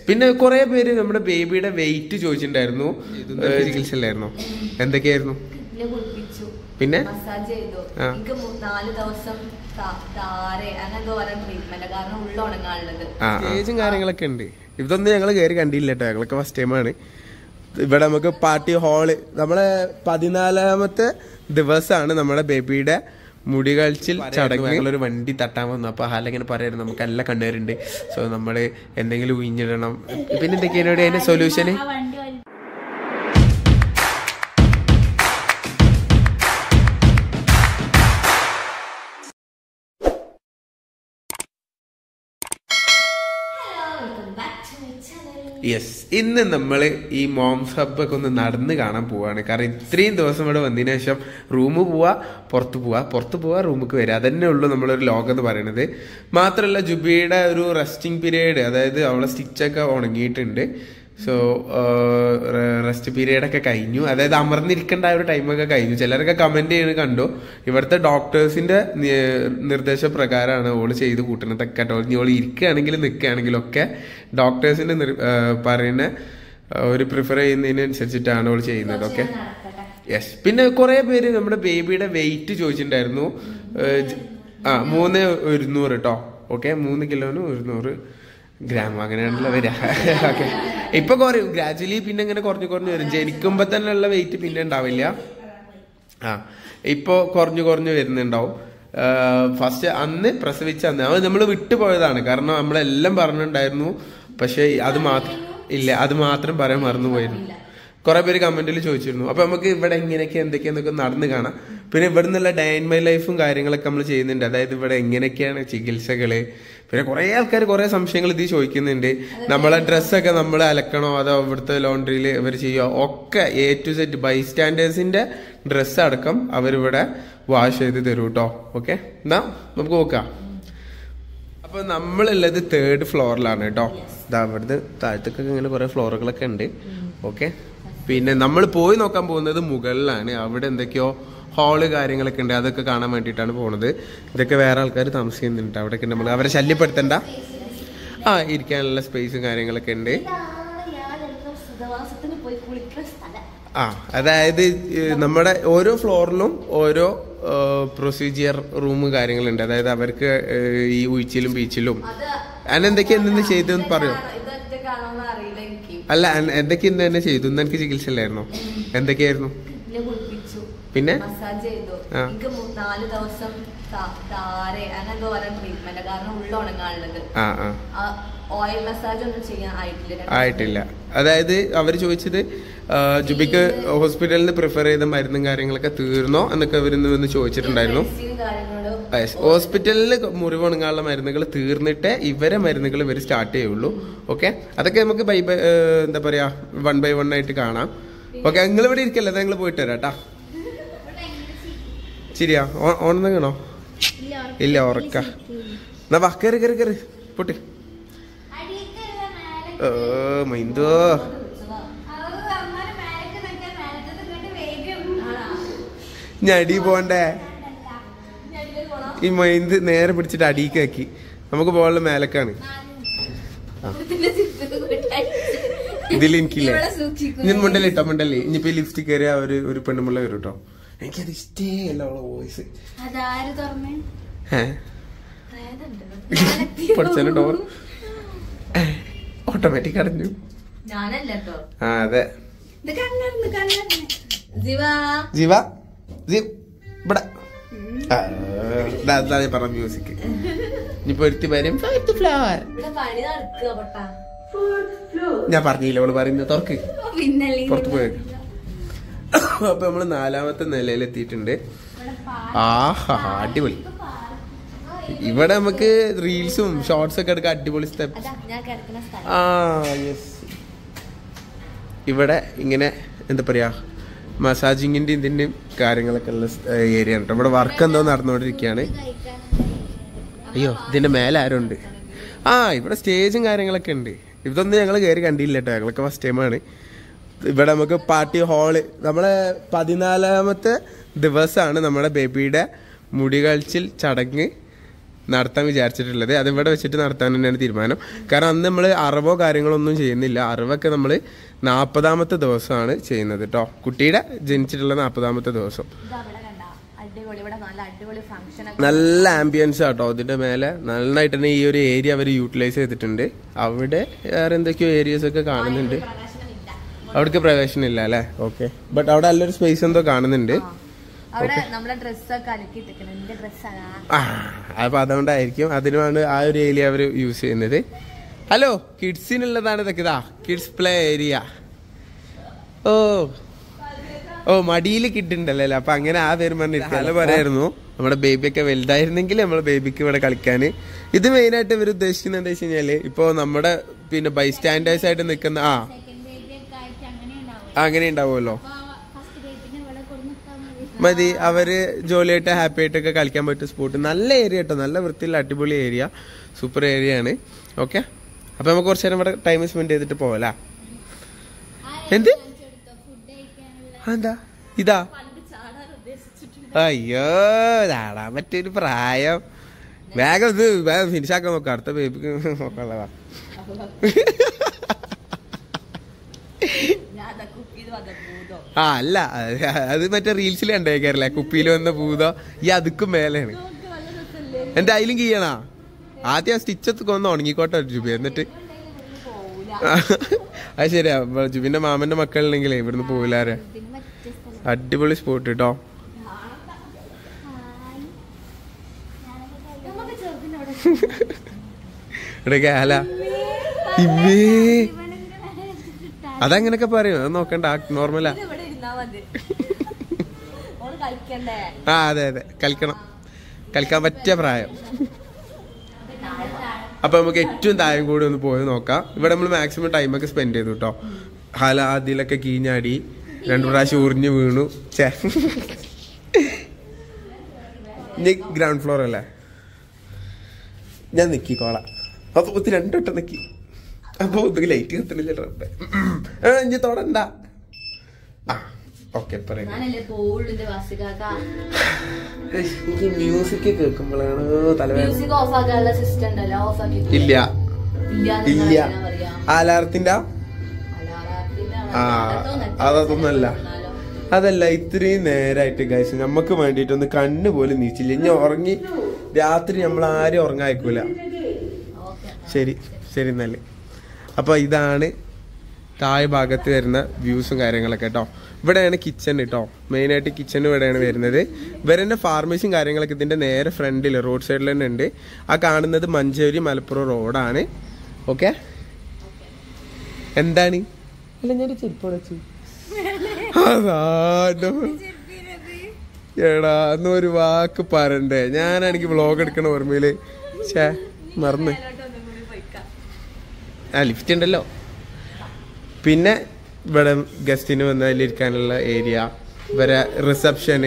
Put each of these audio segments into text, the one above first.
പിന്നെ കുറെ പേര് നമ്മുടെ ബേബിയുടെ വെയിറ്റ് ചോദിച്ചിട്ടുണ്ടായിരുന്നു ചികിത്സയിലായിരുന്നു എന്തൊക്കെയായിരുന്നു എന്നെ കുളിപ്പിച്ചു പിന്നെ മസാജ് ചെയ്തു ആ. എനിക്ക് മൂ- നാല് ദിവസം ത- താരെ അങ്ങനെ എന്തോ പറയാൻ ട്രീറ്റ്മെന്റ് കാരണം ഉള്ള ഉണങ്ങാനുള്ളത് ആ സ്റ്റേജും കാര്യങ്ങളൊക്കെ ഉണ്ട് ഇതൊന്നും ഞങ്ങൾ കയറി കണ്ടില്ല കേട്ടോ ഞങ്ങളൊക്കെ ഫസ്റ്റ് ടൈമാണ് ഇവിടെ നമുക്ക് പാർട്ടി ഹാള് നമ്മളെ പതിനാലാമത്തെ ദിവസമാണ് നമ്മുടെ ബേബിയുടെ മുടി കഴിച്ചിൽ ചടങ്ങ് ഞങ്ങളൊരു വണ്ടി തട്ടാൻ വന്നു അപ്പൊ ഹാലിങ്ങനെ പറയായിരുന്നു നമുക്ക് നല്ല കണ്ണേറുണ്ട് സോ നമ്മൾ എന്തെങ്കിലും ഉയിഞ്ഞിടണം പിന്നെ എന്തൊക്കെയാണ് ഇവിടെ അതിന്റെ സൊല്യൂഷന് ആ വണ്ടി വലി- യെസ് ഇന്ന് നമ്മൾ ഈ മോംസ് ഹബ് ഒക്കെ ഒന്ന് നടന്ന് കാണാൻ പോവാണ് കാരണം ഇത്രയും ദിവസം ഇവിടെ വന്നതിന് ശേഷം റൂം പോവാ പുറത്ത് പോവാ പുറത്ത് പോവാ റൂമിക്ക് വരിക അതന്നെ ഉള്ളൂ നമ്മളൊരു ലോകം എന്ന് പറയുന്നത് മാത്രമല്ല ജുബിയുടെ ഒരു റെസ്റ്റിംഗ് പീരീഡ് അതായത് അവളെ സ്റ്റിച്ചൊക്കെ ഉണങ്ങിയിട്ടുണ്ട് സോ റെസ്റ്റ് പീരീഡ് ഒക്കെ കഴിഞ്ഞു അതായത് അമർന്നിരിക്കേണ്ട ആ ഒരു ടൈമൊക്കെ കഴിഞ്ഞു ചിലരൊക്കെ കമന്റ് ചെയ്യുന്നത് കണ്ടു ഇവിടുത്തെ ഡോക്ടേഴ്സിന്റെ നിർദ്ദേശപ്രകാരമാണ് ഓള് ചെയ്ത് കൂട്ടുന്നതൊക്കെ കേട്ടോ ഇനി ഓള് ഇരിക്കുകയാണെങ്കിലും നിൽക്കുകയാണെങ്കിലും ഒക്കെ ഡോക്ടേഴ്സിന്റെ നിർ- ആ, പറയുന്ന ആ, ഒരു പ്രിഫർ ചെയ്യുന്നതിനനുസരിച്ചിട്ടാണ് ഓള് ചെയ്യുന്നത് ഓക്കെ യെസ് പിന്നെ കുറെ പേര് നമ്മുടെ ബേബിയുടെ വെയിറ്റ് ചോദിച്ചിട്ടുണ്ടായിരുന്നു ഏ, ജ്- ആ മൂന്ന് ഒരുന്നൂറ് കേട്ടോ ഓക്കെ മൂന്ന് കിലോന് ഒരുന്നൂറ് ഗ്രാം അങ്ങനെയാണല്ലോ വരിക ഓക്കെ ഇപ്പൊ കുറയും ഗ്രാജുവലി പിന്നെ ഇങ്ങനെ കുറഞ്ഞു കുറഞ്ഞു വരും ജനിക്കുമ്പോ തന്നെ ഉള്ള വെയിറ്റ് പിന്നെ ഉണ്ടാവില്ല ആ ഇപ്പോ കുറഞ്ഞു കുറഞ്ഞു വരുന്നുണ്ടാവും ഫസ്റ്റ് അന്ന് പ്രസവിച്ച അന്ന് അത് നമ്മൾ വിട്ടുപോയതാണ് കാരണം നമ്മളെല്ലാം പറഞ്ഞിട്ടുണ്ടായിരുന്നു പക്ഷെ അത് മാത്രം ഇല്ല അത് മാത്രം പറയാൻ മറന്നുപോയിരുന്നു കുറെ പേര് കമന്റിൽ ചോദിച്ചിരുന്നു അപ്പൊ നമുക്ക് ഇവിടെ എങ്ങനെയൊക്കെ എന്തൊക്കെയാന്നൊക്കെ നടന്ന് കാണാം പിന്നെ ഇവിടെ നിന്നുള്ള ഡേ ഇൻ മൈ ലൈഫും കാര്യങ്ങളൊക്കെ നമ്മൾ ചെയ്യുന്നുണ്ട് അതായത് ഇവിടെ എങ്ങനെയൊക്കെയാണ് ചികിത്സകള് പിന്നെ കുറെ ആൾക്കാർ കുറെ സംശയങ്ങൾ ഇത് ചോദിക്കുന്നുണ്ട് നമ്മളെ ഡ്രസ്സൊക്കെ നമ്മൾ അലക്കണോ അതോ ഇവിടുത്തെ ലോണ്ടറിയിൽ ഇവർ ചെയ്യോ ഒക്കെ എ ടു സെറ്റ് ബൈ സ്റ്റാൻഡേഴ്സിന്റെ ഡ്രസ്സ് അടക്കം അവരിവിടെ വാഷ് ചെയ്ത് തരും കേട്ടോ ഓക്കെ എന്നാ നമുക്ക് നോക്കാം അപ്പൊ നമ്മളുള്ളത് തേർഡ് ഫ്ലോറിലാണ് കേട്ടോ ഇതാ ഇവിടുന്ന് താഴത്തേക്കൊക്കെ ഇങ്ങനെ കുറെ ഫ്ലോറുകളൊക്കെ ഉണ്ട് ഓക്കെ പിന്നെ നമ്മൾ പോയി നോക്കാൻ പോകുന്നത് മുകളിലാണ് അവിടെ എന്തൊക്കെയോ ഹാള് കാര്യങ്ങളൊക്കെ ഉണ്ട് അതൊക്കെ കാണാൻ വേണ്ടിയിട്ടാണ് പോകുന്നത് ഇതൊക്കെ വേറെ ആൾക്കാർ താമസിക്കുന്നുണ്ട് അവിടെയൊക്കെ നമ്മൾ അവരെ ശല്യപ്പെടുത്തണ്ട ആ ഇരിക്കാനുള്ള സ്പേസും കാര്യങ്ങളൊക്കെ ഉണ്ട് ഇതാണ് ഞാൻ എന്നും സുഖവാസത്തിന് പോയി കുളിക്കുന്ന സ്ഥലം ആ അതായത് ഏഹ്, നമ്മുടെ ഓരോ ഫ്ലോറിലും ഓരോ പ്രൊസീജിയർ റൂം കാര്യങ്ങളുണ്ട് അതായത് അവർക്ക് ഏഹ്, ഈ ഉഴിച്ചിലും ബീച്ചിലും അത് അനെന്തൊക്കെയാ എന്തെന്ന് ചെയ്തെന്ന് പറയോ ഇതൊറ്റക്കാണോന്ന് അറിയില്ല എനിക്ക് അല്ല അൻ- എന്തൊക്കെ ഇന്ന് തന്നെ ചെയ്തു ഇന്ന് എനിക്ക് ചികിത്സ ഇല്ലായിരുന്നോ എന്തൊക്കെയായിരുന്നു എന്നെ കുളിപ്പിച്ചു പിന്നെ മസാജ് ചെയ്തു ആ. എനിക്ക് മൂ- നാല് ദിവസം ത- താരെ അങ്ങനെ എന്തോ പറയാൻ ട്രീറ്റ്മെന്റ് കാരണം ഉള്ള ഉണങ്ങാനുള്ളത് ആ ആ ആ ഓയിൽ മസാജ് ഒന്നും ചെയ്യാൻ ആയിട്ടില്ല രണ്ട് ആയിട്ടില്ല അതായത് അവർ ചോദിച്ചത് ആ, ജുബിക്ക് ഹോസ്പിറ്റലിൽ നിന്ന് പ്രിഫർ ചെയ്ത മരുന്നും കാര്യങ്ങളൊക്കെ തീർന്നോ എന്നൊക്കെ അവരിന്ന് വന്ന് ചോദിച്ചിട്ടുണ്ടായിരുന്നു മെഡിസിനും കാര്യങ്ങളും Yes. ഹോസ്പിറ്റലിൽ മുറിവ് ഉണങ്ങാനുള്ള മരുന്നുകൾ തീർന്നിട്ടേ ഇവരെ മരുന്നുകൾ ഇവർ സ്റ്റാർട്ട് ചെയ്യുള്ളൂ ഓക്കെ അതൊക്കെ നമുക്ക് ബൈ ബൈ ഏഹ്, എന്താ പറയാ വൺ ബൈ വൺ ആയിട്ട് കാണാം ഓക്കെ നിങ്ങൾ ഇവിടെ ഇരിക്കല്ലേ നിങ്ങൾ പോയിട്ട് വരാം കേട്ടാ ശരിയാ ഓണെന്നോ ഇല്ല, ഇല്ല ഉറക്ക എന്നാ വാ കയറി കയറി കയറി പൊട്ടി അടിയിക്കല്ല മേലെ. ഏ മൈന്തോ അത് അമ്മേടെ മേലേക്ക് നിൽക്കാൻ മേലത്തത് കേട്ട് വേഗം ഞാൻ അടി പോണ്ടേ ഈ മൈന്ത് നേരെ പിടിച്ചിട്ട് അടിയിക്ക് ആക്കി നമുക്ക് പോകാനുള്ള മേലക്കാണ് ഇതിൽ എനിക്കില്ലേ ഇവിടെ സൂക്ഷിക്കും. ഞാൻ മുണ്ടല്ലേ ഇട്ടോ മുണ്ടല്ലേ ഇനിയിപ്പോ ലിപ്സ്റ്റിക് കയറിയ ഒരു ഒരു പെണ്ണുമുള്ള വരും കേട്ടോ എനിക്കത് ഇഷ്ടേ അല്ല അവളെ വോയിസ് അതാര് തുറന്നേ ഏഹ് പഠിച്ചാലും ഡോർ ഓട്ടോമാറ്റിക് അടഞ്ഞു ഞാനല്ല കേട്ടോ ആ അതെ ഇത് കണ്ണറിന് കണ്ണറിന് ജീവാ ജീവ ജീവ് ഇവിടെ ആ, ദാ, ദാ ഞാൻ പറഞ്ഞ മ്യൂസിക് ഇനിയിപ്പോ ഒരുത്തി വരും ഫ്ലവർ ഇവിടെ പണി നടക്കുക പൊട്ടാ ഞാൻ പറഞ്ഞില്ല അവള് പറയുന്നത് തുറക്ക് പിന്നല്ലേ പുറത്ത് പോയേക്ക് അപ്പൊ നമ്മള് നാലാമത്തെ നിലയിൽ എത്തിയിട്ടുണ്ട് ആഹാ അടിപൊളി ഇവിടെ നമുക്ക് റീൽസും ഷോർട്സ് ഒക്കെ എടുക്കാൻ അടിപൊളി സ്റ്റെപ്പ് അതാ ഞാൻ കിടക്കുന്ന സ്ഥലം ആ യെസ് ഇവിടെ ഇങ്ങനെ എന്താ പറയാ മസാജിങ്ങിന്റെ ഇതിന്റെയും കാര്യങ്ങളൊക്കെ ഉള്ള ഏരിയ ഉണ്ട് ഇവിടെ വർക്ക് എന്തോ നടന്നുകൊണ്ടിരിക്കുകയാണ് അയ്യോ ഇതിന്റെ മേലെ ആരുണ്ട് ആ ഇവിടെ സ്റ്റേജും കാര്യങ്ങളൊക്കെ ഉണ്ട് ഇതൊന്നും ഞങ്ങൾ കയറി കണ്ടില്ല കേട്ടോ ഞങ്ങളൊക്കെ ഫസ്റ്റ് ടൈമാണ് ഇവിടെ നമുക്ക് പാർട്ടി ഹാള് നമ്മളെ പതിനാലാമത്തെ ദിവസമാണ് നമ്മുടെ ബേബിയുടെ മുടി കഴിച്ചിൽ ചടങ്ങ് നടത്താൻ വിചാരിച്ചിട്ടുള്ളത് അത് ഇവിടെ വെച്ചിട്ട് നടത്താൻ തന്നെയാണ് തീരുമാനം കാരണം അന്ന് നമ്മൾ അറിവോ കാര്യങ്ങളോ ഒന്നും ചെയ്യുന്നില്ല അറിവൊക്കെ നമ്മൾ നാൽപ്പതാമത്തെ ദിവസമാണ് ചെയ്യുന്നത് കേട്ടോ കുട്ടിയുടെ ജനിച്ചിട്ടുള്ള നാൽപ്പതാമത്തെ ദിവസം ഇത് അവിടെ കണ്ട അടിപൊളി ഇവിടെ നല്ല അടിപൊളി ഫംഗ്ഷൻ നല്ല ആംബിയൻസ് ആട്ടോ ഇതിന്റെ മേലെ നന്നായിട്ട് തന്നെ ഈ ഒരു ഏരിയ അവർ യൂട്ടിലൈസ് ചെയ്തിട്ടുണ്ട് അവിടെ വേറെ എന്തൊക്കെയോ ഏരിയസ് ഒക്കെ കാണുന്നുണ്ട് പ്രകാശനമില്ല അവിടേക്ക് പ്രവേശനം ഇല്ല അല്ലേ ഓക്കെ ബട്ട് അവിടെ നല്ലൊരു സ്പേസ് എന്തോ കാണുന്നുണ്ട് അവിടെ നമ്മളെ ഡ്രസ്സൊക്കെ അലക്കിയിട്ടിരിക്കണം എന്റെ ഡ്രസ്സാണ് ആ അപ്പൊ അതുകൊണ്ടായിരിക്കും അതിനുമാണ് ആ ഒരു ഏരിയ അവർ യൂസ് ചെയ്യുന്നത് ഹലോ കിഡ്സിനുള്ളതാണ് ഇതൊക്കെ ഇതാ കിഡ്സ് പ്ലേ ഏരിയ ഓ ഓ മടിയിൽ കിട്ടുണ്ടല്ലോ അല്ലേ അപ്പൊ അങ്ങനെ ആ പേര് പറഞ്ഞിരിക്കും അല്ല പറയായിരുന്നു നമ്മുടെ ബേബിയൊക്കെ വലുതായിരുന്നെങ്കിൽ നമ്മളെ ബേബിക്ക് ഇവിടെ കളിക്കാൻ ഇത് മെയിനായിട്ട് ഇവർ ഉദ്ദേശിക്കുന്നത് എന്താ വെച്ച് കഴിഞ്ഞാല് ഇപ്പൊ നമ്മുടെ പിന്നെ ബൈ സ്റ്റാൻഡേഴ്സ് ആയിട്ട് നിൽക്കുന്ന ആ സെക്കൻഡ് ബേബി ഒക്കെ ആയിട്ട് അങ്ങനെ ഉണ്ടാവും അങ്ങനെ ഉണ്ടാവുമല്ലോ ഫസ്റ്റ് ബേബിനെ ഇവിടെ കൊടുക്കാൻ മതി മതി അവര് ജോലിയായിട്ട് ഹാപ്പി ആയിട്ടൊക്കെ കളിക്കാൻ പറ്റിയ സ്പോട്ട് നല്ല ഏരിയ കേട്ടോ നല്ല വൃത്തിയുള്ള അടിപൊളി ഏരിയ സൂപ്പർ ഏരിയ ആണ് ഓക്കെ അപ്പൊ നമുക്ക് കുറച്ചു നേരം ഇവിടെ ടൈം സ്പെൻഡ് ചെയ്തിട്ട് പോവലാ എന്ത് ഫുഡ് കഴിക്കാനുള്ള എന്താ ഇതാ അയ്യോ ചാടാൻ പറ്റിയൊരു പ്രായം വേഗം ഇത് വേഗം ഫിനിഷ് ആക്കാൻ നോക്കാം അടുത്ത ബേബിക്ക് നോക്കാനുള്ളതാ ഞാൻ അതാ കുക്ക് ചെയ്ത് വന്ന ഭൂതോ ആ അല്ല അത് അത് മറ്റേ റീൽസിൽ കണ്ടേക്കാറില്ലേ കുപ്പിയിൽ വന്ന ഭൂതോ ഈ അതുക്കും മേലെയാണ് എന്റെ അതിലും കീയണാ ആദ്യം ആ സ്റ്റിച്ചത്ത് കൊന്ന് ഉണങ്ങിക്കോട്ടെ ഒരു ജുബി എന്നിട്ട് അത് ശരിയാ ഇപ്പൊ ജുബിന്റെ മാമന്റെ മക്കളുണ്ടെങ്കിലേ ഇവിടുന്ന് പോവില്ലാരെ ഇതിന് മറ്റേ സ്ഥലം അടിപൊളി സ്പോട്ട് കേട്ടോ നമുക്ക് ചെറുതിനോട് ഇവിടെ കാല ഇമ്മേ അതങ്ങനൊക്കെ പറയും അത് നോക്കണ്ട നോർമലാ ഇത് ഇവിടെ ഇരുന്നാ മതി ഓള് കളിക്കണ്ടേ ആ അതെ അതെ കളിക്കണം കളിക്കാൻ പറ്റിയ പ്രായം അപ്പൊ നമുക്ക് ഏറ്റവും താഴെ കൂടി ഒന്ന് പോയി നോക്കാം ഇവിടെ നമ്മൾ മാക്സിമം ടൈമൊക്കെ സ്പെൻഡ് ചെയ്തു കേട്ടോ ഹല അതിലൊക്കെ കീഞ്ഞാടി രണ്ടു പ്രാവശ്യം ഉറിഞ്ഞു വീണു ചേ ഇനി ഗ്രൗണ്ട് ഫ്ലോർ അല്ലേ ഞാൻ നിക്കിക്കോളാം അപ്പൊ ഒത്തിരി രണ്ടു വട്ടം നിക്കി അപ്പൊ ഒന്നുകിൽ ലൈറ്റ് കത്തണില്ല റബ്ബേ ആ, ഇനി തൊടണ്ട ആ ഓക്കെ പറയാം ഞാനല്ലേ പോവുള്ളൂ വാസികാക്ക എനിക്ക് മ്യൂസിക് കേൾക്കുമ്പോഴാണ് തലവേദന മ്യൂസിക് ഓഫ് ആക്കാനുള്ള സിസ്റ്റം ഉണ്ടല്ലോ ഓഫ് ആക്കി ഇല്ല ഇല്ല പറയാ ആലാറത്തിന്റെ ആ, അതൊന്നുമല്ല. അതല്ല ഇത്രയും നേരായിട്ട് ഗൈസ് നമുക്ക് വേണ്ടിയിട്ട് ഒന്ന് കണ്ണ് പോലും നീച്ചില്ല ഇനി ഉറങ്ങി രാത്രി നമ്മൾ ആരും ഉറങ്ങായിക്കൂല ശരി ശരി എന്നല്ലേ അപ്പൊ ഇതാണ് താഴെ ഭാഗത്ത് വരുന്ന വ്യൂസും കാര്യങ്ങളൊക്കെ കേട്ടോ ഇവിടെയാണ് കിച്ചൺ കേട്ടോ മെയിനായിട്ട് കിച്ചൺ ഇവിടെയാണ് വരുന്നത് ഇവരെന്നെ ഫാർമസിയും കാര്യങ്ങളൊക്കെ ഇതിന്റെ നേരെ ഫ്രണ്ടിൽ റോഡ് സൈഡിൽ തന്നെ ഉണ്ട് ആ കാണുന്നത് മഞ്ചേരി മലപ്പുറം റോഡാണ് ഓക്കെ എന്താണ് അല്ല ഞാൻ ചെരുപ്പ് വെച്ചു അതാണ്ടോ എടാ അന്ന് ഒരു വാക്ക് പറയണ്ടേ ഞാനാണെങ്കിൽ വ്ളോഗ് എടുക്കണ ഓർമ്മയില് ഛേ മറന്ന് ആ ലിഫ്റ്റ് ഉണ്ടല്ലോ പിന്നെ ഇവിടെ ഗസ്റ്റിന് വന്ന് അതിലിരിക്കാനുള്ള ഏരിയ ഇവരെ റിസപ്ഷന്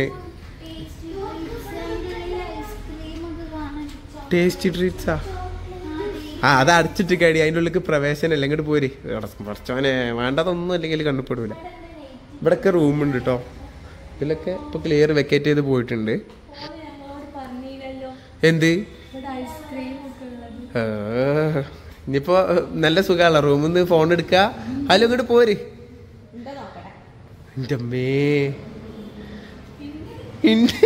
ഐസ്ക്രീം ഒക്കെ കാണാൻ ടേസ്റ്റി ട്രീറ്റ്സാ ആ അത് അടച്ചിട്ട് കടി അതിൻ്റെ ഉള്ളിൽ പ്രവേശനല്ല ഇങ്ങോട്ട് പോര് കുറച്ചോനെ വേണ്ടതൊന്നും അല്ലെങ്കിൽ കണ്ണുപ്പെടൂല ഇവിടെയൊക്കെ റൂമുണ്ട് കേട്ടോ ഇതിലൊക്കെ ഇപ്പൊ ക്ലിയർ വെക്കേറ്റ് ചെയ്ത് പോയിട്ടുണ്ട് പറഞ്ഞില്ലല്ലോ എന്ത് ഇവിടെ ഐസ്ക്രീം ഒക്കെ ഉള്ളത് ആ, ഇനിയിപ്പോ നല്ല സുഖാണല്ലോ റൂമിൽ നിന്ന് ഫോൺ എടുക്ക അതിൽ ഇങ്ങോട്ട് പോര് എന്റെ അമ്മേ ഇണ്ട്.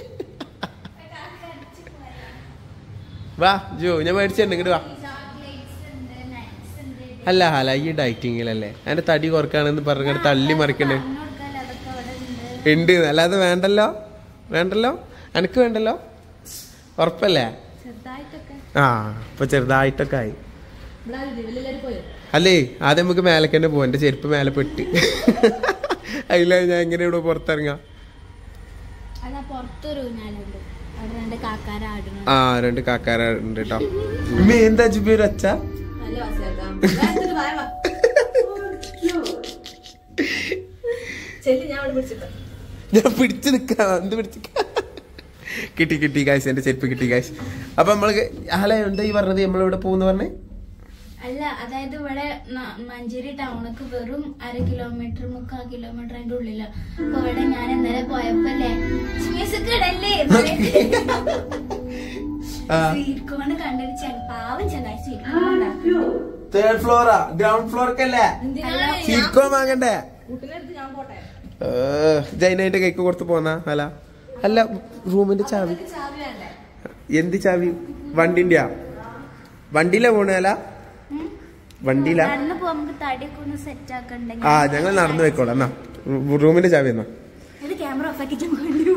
വാ ജോ ഞാൻ മേടിച്ചിട്ടുണ്ട് ഇങ്ങോട്ട് വാ ചോക്ലേറ്റ്സ് ഉണ്ട് നട്ട്സ് ഉണ്ട് അല്ല അല്ല ഈ ഡയറ്റിങ്ങിലല്ലേ അതിന്റെ തടി കുറക്കാണെന്ന് പറഞ്ഞിട്ട് തള്ളി മറിക്കണ്ടേ പറഞ്ഞു കൊടുക്കാൻ അതൊക്കെ അവിടെ ഉണ്ട് ഉണ്ട് അല്ലാതെ വേണ്ടല്ലോ വേണ്ടല്ലോ എനക്ക് വേണ്ടല്ലോ ഉറപ്പല്ലേ ചെറുതായിട്ടൊക്കെ ആ ഇപ്പൊ ചെറുതായിട്ടൊക്കെ ആയി ഇവിടെ ലെവലില്ലാരും പോയോ അല്ലേ ആദ്യം നമുക്ക് മേലേക്ക് തന്നെ പോവാം എന്റെ ചെരുപ്പ് മേലെ പെട്ട് അതില ഞാൻ എങ്ങനെ ഇവിടെ പുറത്തിറങ്ങാം അതാ പുറത്തൊരു ഊഞ്ഞാലുണ്ട് അവിടെ രണ്ട് കാക്കാരാടുന്നു ആ രണ്ട് കാക്കാരുണ്ട് കേട്ടോ ഉമ്മ എന്താ ജുബി ഒരു അച്ഛ നല്ല വാസികാക്ക വാ, വാ. ചെല്ലി ഞാൻ അവിടെ പിടിച്ചിട്ടോ ഞാൻ പിടിച്ചു നിക്കാം എന്ത് പിടിച്ചു കിട്ടി കിട്ടി കാശ് എന്റെ ചെരുപ്പ് കിട്ടി കാശ് അപ്പൊ നമ്മള് അല്ലെ എന്താ ഈ പറഞ്ഞത് നമ്മളിവിടെ പോകുന്ന പറഞ്ഞേ അല്ല അതായത് ഇവിടെ ന- മഞ്ചേരി ടൗണക്ക് വെറും അര കിലോമീറ്റർ മുക്കാൽ കിലോമീറ്റർ അതിന്റെ ഉള്ളില് അപ്പൊ ഇവിടെ ഞാൻ ഇന്നലെ പോയപ്പോല്ലേ മ്യൂസിക് ഇടല്ലേ ആ. സ്വീറ്റ് കോൺ കണ്ടൊരു ചെ- പാവം ചെങ്ങായി സ്വീറ്റ് കോൺ ഉണ്ടാക്കുന്നു തേർഡ് ഫ്ലോറാ ഗ്രൗണ്ട് ഫ്ലോർക്കല്ലേ സീക്കോ വാങ്ങണ്ടേ ഞാൻ പോട്ടെ ജൈനായിട്ട് കേക്ക് കൊടുത്ത് പോന്നാ അല്ല അല്ല റൂമിന്റെ ചാവി ചാവി വേണ്ടേ എന്ത് ചാവി വണ്ടിന്റെ വണ്ടിയിലെ പോണ അല്ല വണ്ടിയില നടന്നു പോകുമ്പോ നമുക്ക് തടിയൊക്കെ ഒന്ന് സെറ്റ് ആക്കണ്ടേ ആ ഞങ്ങൾ നടന്നു പോയിക്കോളാം എന്നാ റൂ- റൂമിന്റെ ചാവി എന്നാ ഇത് ക്യാമറ ഓഫ് ആക്കിട്ട് വേണ്ടി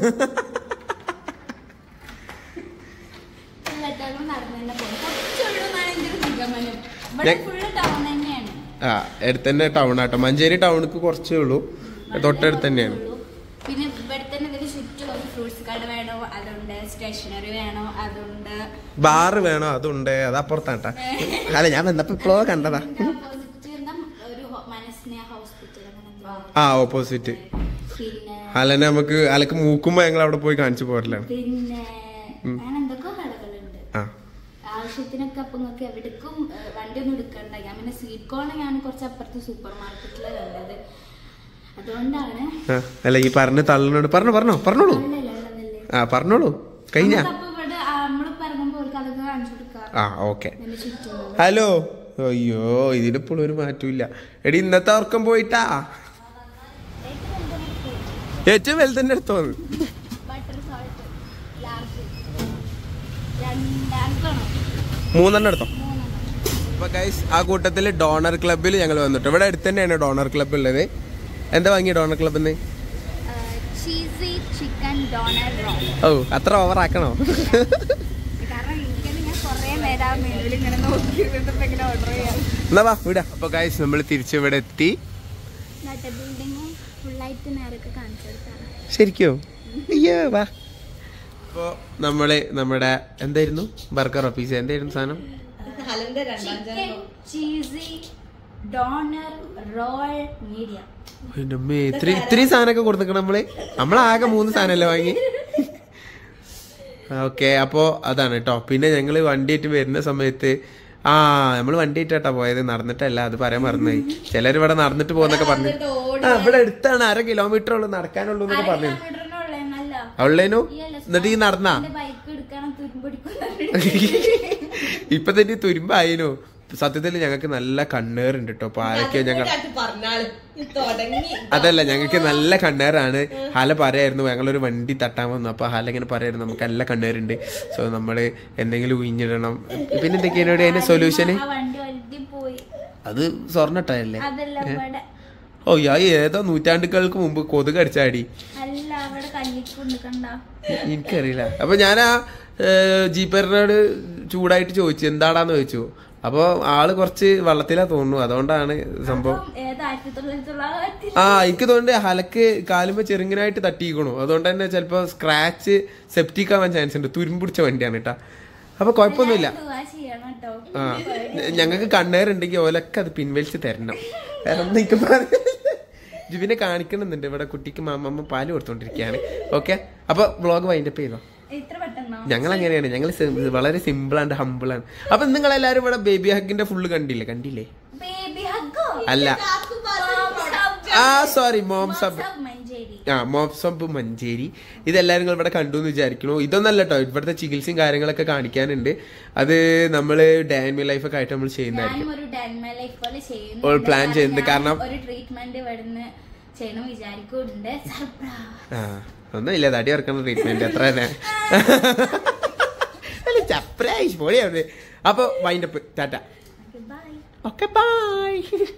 നടന്നു തന്നെ പോകും കുറച്ചുള്ളൂ എന്നാണ് എന്റെ ഒരു നിഗമനം ഇവിടെ ഞാൻ- ഫുള്ള് ടൗൺ തന്നെയാണ് ആ അടുത്ത് തന്നെ ടൗൺ ആട്ടോ മഞ്ചേരി ടൗണിക്ക് കുറച്ചേ ഉള്ളൂ തൊട്ടടുത്ത് തന്നെയാണ് പിന്നെ ഇവിടെ തന്നെ ഇതിന് ചുറ്റും ഒരു ഫ്രൂട്ട്സ് കട വേണോ അതുണ്ട് സ്റ്റേഷനറി വേണോ അതുണ്ട് ബാറ് വേണോ അതുണ്ട് അത് അപ്പുറത്താട്ടാ അല്ല ഞാൻ വന്നപ്പോ ഇപ്പോഴോ കണ്ടതാ ഇതിന്റെ opposite എന്താ ഒരു ഹോ- മനസ്നേഹ ഹോസ്പിറ്റൽ അങ്ങനെ എന്തോ. ആ ഓപ്പോസിറ്റ് പിന്നെ അല്ല നമുക്ക് അലക്ക് മൂക്കുമ്പോ ഞങ്ങൾ അവിടെ പോയി കാണിച്ചു പോരലാണ് പിന്നെ ഉം. അങ്ങനെ എന്തൊക്കെ കടകളുണ്ട് ആ ആവശ്യത്തിനൊക്കെ അപ്പൊ നിങ്ങൾക്ക് എവിടേക്കും ഏഹ്, വണ്ടി ഒന്നും എടുക്കണ്ട ഞാൻ പിന്നെ സ്വീറ്റ് കോൺ ഞാൻ കുറച്ച് അപ്പുറത്ത് സൂപ്പർ മാർക്കറ്റിലാണ് കണ്ടത് അതുകൊണ്ടാണ് ആ, അല്ല ഈ പറഞ്ഞ് തള്ളിനോട് പറഞ്ഞോ പറഞ്ഞോ പറഞ്ഞോളൂ അല്ലല്ല, അല്ലല്ലേ. ആ പറഞ്ഞോളൂ കഴിഞ്ഞ നമുക്കപ്പൊ ഇവിടെ നമ്മൾ പറയുമ്പോൾ അവർക്ക് അതൊക്കെ കാണിച്ചു കൊടുക്കാം ആ ഓക്കെ ഇതിന്റെ ചുറ്റും ഹലോ അയ്യോ ഇതിനിപ്പോഴും ഒരു മാറ്റമില്ല എടി ഇന്നത്തെ ഉറക്കം പോയിട്ടാ ഏറ്റവും വലുതന്നെ എടുത്തോന്ന് ബട്ടർ സോൾട്ട് ലാർജ് രണ്ടാമത്താണോ മൂന്നെണ്ണം എടുത്തോ മൂന്നെണ്ണം അപ്പൊ ഗൈസ് ആ കൂട്ടത്തിൽ ഡോണർ ക്ലബ്ബിൽ ഞങ്ങൾ വന്നിട്ട് ഇവിടെ അടുത്ത് തന്നെയാണ് ഡോണർ ക്ലബ്ബ് ഉള്ളത് എന്താ വാങ്ങിയ ഡോണർ ക്ലബ്ബിൽ നിന്ന് ചീസി ചിക്കൻ ഡോണർ റോൾ ഓ അത്ര ഓവർ ആക്കണോ കാരണം എനിക്ക് ഞാൻ കുറേ നേരം ആ മെനുവിൽ ഇങ്ങനെ നോക്കി ഇരുന്നിട്ട് ഇങ്ങനെ ഓർഡർ ചെയ്യാം എന്നാ വാ വിടാ അപ്പൊ ഗൈസ് നമ്മൾ തിരിച്ച് ഇവിടെ എത്തി എന്നിട്ട് ബിൽഡിങ് ഫുള്ളായിട്ട് നേരൊക്കെ കാണിച്ചു കൊടുത്താണ് ശരിക്കോ അയ്യോ വാ അപ്പോ നമ്മള് നമ്മുടെ എന്തായിരുന്നു ബർഗറോ പിസ എന്തായിരുന്നു സാധനം ഹലന്റെ രണ്ടാം chicken cheesy doner roll medium എൻ്റെ അമ്മേ ഇത്ര ഇത്രയും സാധനമൊക്കെ കൊടുത്തിക്കണം നമ്മള് നമ്മളാകെ മൂന്ന് സാധനമല്ലേ വാങ്ങി ഓക്കെ അപ്പോ അതാണ് കേട്ടോ പിന്നെ ഞങ്ങള് വണ്ടിയായിട്ട് വരുന്ന സമയത്ത് ആ നമ്മൾ വണ്ടിയായിട്ടാ പോയത് നടന്നിട്ടല്ല അത് പറയാൻ മറന്നുപോയി ചിലർ ഇവിടെ നടന്നിട്ട് പോകുന്നൊക്കെ പറഞ്ഞു ആ ഇവിടെ അടുത്താണ് അര കിലോമീറ്റർ ഉള്ളു നടക്കാനുള്ളൂ എന്നൊക്കെ പറഞ്ഞു കിലോമീറ്ററിനുള്ളതെന്നല്ല അവളേനു എന്നിട്ട് ഈ നടന്നാ ബൈക്ക് എടുക്കണം തുരുമ്പടിക്കുന്ന ഇപ്പൊ തന്നെ ഈ തുരുമ്പായിനു സത്യത്തിൽ ഞങ്ങൾക്ക് നല്ല കണ്ണേറുണ്ട് കേട്ടോ അപ്പൊ ആരൊക്കെയോ ഞങ്ങൾ പറഞ്ഞാള് തുടങ്ങി അതല്ല ഞങ്ങൾക്ക് നല്ല കണ്ണേറാണ് ഹാല പറയായിരുന്നു ഞങ്ങളൊരു വണ്ടി തട്ടാൻ വന്നു അപ്പൊ ഹാല ഇങ്ങനെ പറയായിരുന്നു നമുക്ക് നല്ല കണ്ണേറുണ്ട് സോ നമ്മള് എന്തെങ്കിലും ഉയിഞ്ഞിടണം പിന്നെ എന്തൊക്കെയാണ് അതിന്റെ സൊല്യൂഷന് ആ വണ്ടി വലുതി പോയി അത് സ്വർണ്ണട്ടല്ലേ അതല്ല ഇവിടെ ഓ യാ ഏതോ നൂറ്റാണ്ടുകൾക്ക് മുമ്പ് കൊതുക് അടിച്ചാടി അല്ല അവിടെ കല്ലിക്കൊണ്ട് കണ്ട എനിക്കറിയില്ല അപ്പൊ ഞാൻ ആ ജീപ്പറിനോട് ചൂടായിട്ട് ചോദിച്ചു എന്താടാന്ന് ചോദിച്ചു അപ്പൊ ആള് കുറച്ച് വെള്ളത്തിലാ തോന്നുന്നു അതുകൊണ്ടാണ് സംഭവം ഏത് ആയിരത്തി തൊള്ളായിരത്തി തൊള്ളായിരത്തി ആ എനിക്ക് തോന്നുന്നുണ്ട് ഹലക്ക് കാലുമ്പോ ചെറുങ്ങനായിട്ട് തട്ടിക്കണു അതുകൊണ്ട് തന്നെ ചിലപ്പോ സ്ക്രാച്ച് സെപ്റ്റിക് ആവാൻ ചാൻസ് ഉണ്ട് തുരുമ്പിടിച്ച വണ്ടിയാണ് കേട്ടാ അപ്പൊ കുഴപ്പമൊന്നുമില്ല ദുആ ചെയ്യണം കേട്ടോ ആ ഞങ്ങൾക്ക് കണ്ണേറുണ്ടെങ്കിൽ ഓലൊക്കെ അത് പിൻവലിച്ച് തരണം വേറെ ഒന്നും എനിക്ക് ജുവിനെ കാണിക്കണമെന്നുണ്ട് ഇവിടെ കുട്ടിക്ക് മാമമ്മ പാല് കൊടുത്തോണ്ടിരിക്കുകയാണ് ഓക്കെ അപ്പൊ വ്ളോഗ് വൈൻഡപ്പ് ചെയ്തോ ഇത്ര പെട്ടെന്നോ ഞങ്ങൾ അങ്ങനെയാണ് ഞങ്ങൾ വളരെ സിമ്പിൾ ആൻഡ് ഹമ്പിൾ ആണ് അപ്പൊ നിങ്ങൾ എല്ലാരും ഇവിടെ ബേബി ഹഗിന്റെ ഫുള്ള് കണ്ടില്ലേ കണ്ടില്ലേ ബേബി ഹഗോ അല്ല ആ സോറി മോം സബ് മഞ്ചേരി ആ മോപ്സംപ് മഞ്ചേരി ഇതെല്ലാരും നിങ്ങൾ ഇവിടെ കണ്ടു എന്ന് വിചാരിക്കണു ഇതൊന്നല്ല കേട്ടോ ഇവിടുത്തെ ചികിത്സയും കാര്യങ്ങളൊക്കെ കാണിക്കാനുണ്ട് അത് നമ്മള് ഡാൻമി ലൈഫ് ഒക്കെ ആയിട്ട് നമ്മൾ ചെയ്യുന്നതായിരിക്കും ഞാനും ഒരു ഡെൻമ ലൈഫ് പോലെ ചെയ്യുന്നു ഓൾ plan ചെയ്യുന്നുണ്ട്. കാരണം- ഒരു ട്രീറ്റ്മെന്റ് ഇവിടുന്ന് ചെയ്യണം വിചാരിക്കുന്നുണ്ട് സർപ്രൈസ് ആ ഒന്നുമില്ല തടി ഇറക്കുന്ന ട്രീറ്റ്മെന്റ് എത്ര തന്നെ ചപ്രായി പൊളിയാണ് അപ്പൊ വൈൻഡപ്പ് ടാറ്റ ബൈ ഓക്കെ ബൈ